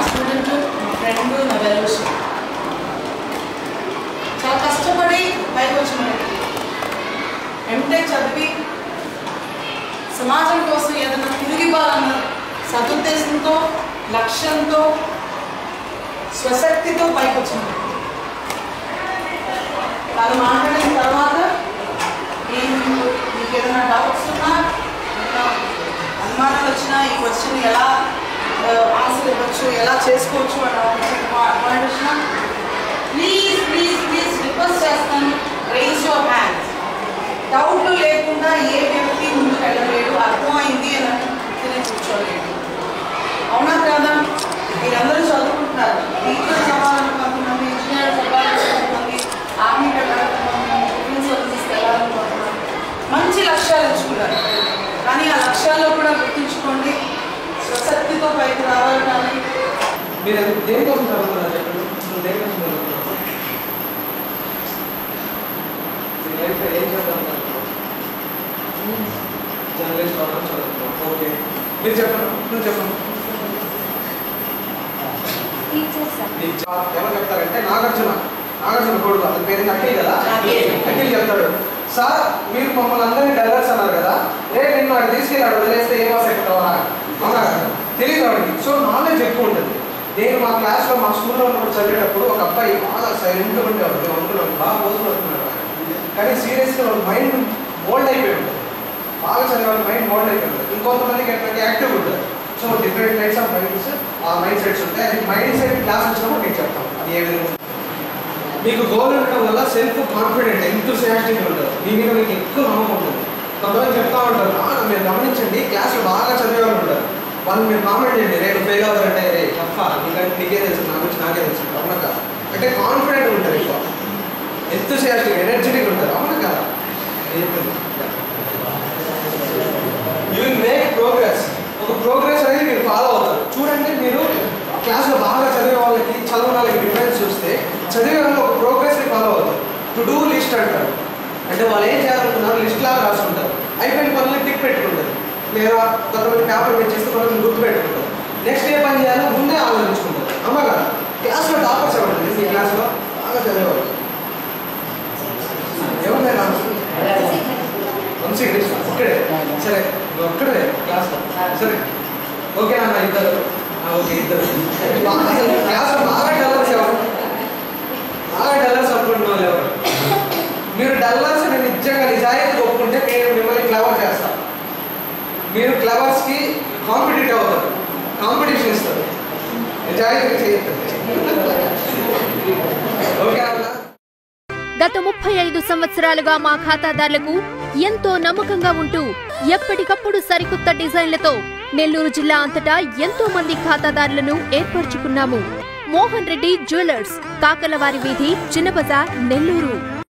Student నా friend నా వెల్విష్ చాలా కష్టపడి పైకి వచ్చిన ఎంటెక్ చదివి సమాజం కోసం ఏదైనా తిరిగివ్వాలన్న సదుద్దేశంతో లక్ష్యంతో స్వశక్తితో పైకి వచ్చింది వాళ్ళు మాట్లాడిన తర్వాత నేను మీకు ఏదైనా డౌట్స్ ఉన్నా ఏదైనా అనుమానాలు వచ్చినా ఈ క్వశ్చన్ ఎలా ఆన్సర్ ఇవ్వచ్చు ఎలా చేసుకోవచ్చు అని పాయింట్ వచ్చినా ప్లీజ్ ప్లీజ్ ప్లీజ్ రిక్వెస్ట్ చేస్తాను రైజ్ యువర్ హ్యాండ్స్ డౌట్ లేకుండా ఏ వ్యక్తి ముందుకు వెళ్ళలేడు అర్థమైంది అని తినే కూర్చోలేడు అవునా కాదా మీరందరూ చదువుకుంటున్నారు టీచర్స్ అవ్వాలని కొంతమంది ఇంజనీర్స్ అవ్వాలని కొంతమంది ఆర్మీకి వెళ్ళాలని కొంతమంది సివిల్ సర్వీసెస్కి వెళ్ళాలని కొంతమంది మంచి లక్ష్యాలు ఇచ్చుకున్నారు కానీ ఆ లక్ష్యాల్లో కూడా గుర్తుంచుకోండి స్వశక్తితో పైకి రావాలి కానీ మీరు దేనికోసం చదువుతున్నారు చెప్పండి నువ్వు దేనికోసం చదువుతున్నావు నీ లైఫ్లో ఏం చదువుతున్నారు జర్నలిస్ట్ అవ్వడం చదువుతున్నావు ఓకే మీరు చెప్పండి నువ్వు చెప్పండి నీకు చా- ఎవరు చెప్తారంటే నాగార్జున నాగార్జున కొడుకు అతని పేరు అఖిల్ కదా అఖిల్. అఖిల్ చెప్తాడు సార్ మీరు మమ్మల్ని అందరినీ డెవలప్స్ అన్నారు కదా రే నిన్ను వాడు తీసుకెళ్ళాడు వదిలేస్తే ఏ వాస్ ఎక్కుతావా అవునా కదా తెలియదు వాడికి సో నాలెడ్జ్ ఎక్కువ ఉంటుంది నేను మా క్లాస్లో మా స్కూల్లో ఉన్నప్పుడు చదివేటప్పుడు ఒక అబ్బాయి బాగా సైలెంట్గా ఉండేవాడు మేము అనుకున్నాం బాగా రోజులు అవుతున్నాడు కానీ సీరియస్గా వాళ్ళ మైండ్ మోల్డ్ అయిపోయి ఉంటుంది బాగా చదివే వాళ్ళ మైండ్ మోల్డ్ అయిపోయి ఉంటుంది ఇంకొంతమందికి ఎట్లా యాక్టివ్ ఉంటుంది so different types of minds ఆ మైండ్ సెట్స్ ఉంటాయి అది మైండ్ సెట్ క్లాస్ వచ్చినప్పుడు మీకు చెప్తాం అది ఏ విధంగా మీకు గోల్ ఉండడం వల్ల సెల్ఫ్ కాన్ఫిడెంట్ ఎంతూసియాస్టిక్ ఉంటుంది మీ మీద మీకు ఎక్కువ నమ్మకం ఉంటుంది కొంతమంది చెప్తా ఉంటారు "ఆ, మీరు గమనించండి క్లాస్లో బాగా చదివేవాళ్ళు ఉంటారు వాళ్ళు మీరు కామెంట్ చేయండి రేపు ఫెయిల్ అవుతారంటే రే తప్ప నీకంటే నీకే తెలుసు నా గురించి నాకే తెలుసు అవునా కదా అంటే కాన్ఫిడెంట్ ఉంటారు ఎక్కువ ఎంతూసియాస్టిక్ ఎనర్జెటిక్ ఉంటారు అవునా కదా యూ విల్ మేక్ ప్రోగ్రెస్ ఒక ప్రోగ్రెస్ అనేది మీరు ఫాలో అవుతారు చూడండి మీరు క్లాస్లో బాగా చదివే వాళ్ళకి చదివిన వాళ్ళకి డిఫరెన్స్ చూస్తే చదివే వాళ్ళు ఒక ప్రోగ్రెస్ని ఫాలో అవుతారు టు డూ లిస్ట్ అంటారు అంటే వాళ్ళు ఏం చేయాలనుకున్నారు లిస్ట్ లాగా రాసుకుంటారు అయిపోయిన పనులు టిక్ పెట్టుకుంటారు లేదా కొంతమంది పేపర్ మీద చేస్తే కొంతమంది గుర్తు పెట్టుకుంటారు నెక్స్ట్ ఏ పని చేయాలో ముందే ఆలోచించుకుంటారు అమ్మా కదా క్లాస్లో టాపర్స్ ఎవరు ఈ క్లాస్లో బాగా చదివేవాళ్ళు ఎవరు వంశీ కృష్ణ ఒక్కడే సరే నువ్వు ఒక్కడే క్లాస్లో సరే ఓకే అన్న ఇద్దరు ఆ, ఓకే ఇద్దరు బాగా అసలు క్లాస్లో బాగా డల్లర్స్ ఎవరు బాగా డల్లర్స్ అనుకుంటున్న వాళ్ళు ఎవరు మీరు డల్లర్స్ నేను నిజంగా నిజాయితీ ఒప్పుకుంటే నేను మిమ్మల్ని క్లవర్ చేస్తాను మీరు క్లవర్స్కి కాంపిటేటివ్ అవుతారు కాంపిటీషన్ ఇస్తారు నిజాయితీ చేయొద్దు ఓకే అన్న గత ముప్పై ఐదు సంవత్సరాలుగా మా ఖాతాదారులకు ఎంతో నమ్మకంగా ఉంటూ ఎప్పటికప్పుడు సరికొత్త డిజైన్లతో నెల్లూరు జిల్లా అంతటా ఎంతో మంది ఖాతాదారులను ఏర్పరచుకున్నాము మోహన్ రెడ్డి జ్యువెలర్స్ కాకలవారి వీధి చిన్నబజార్ నెల్లూరు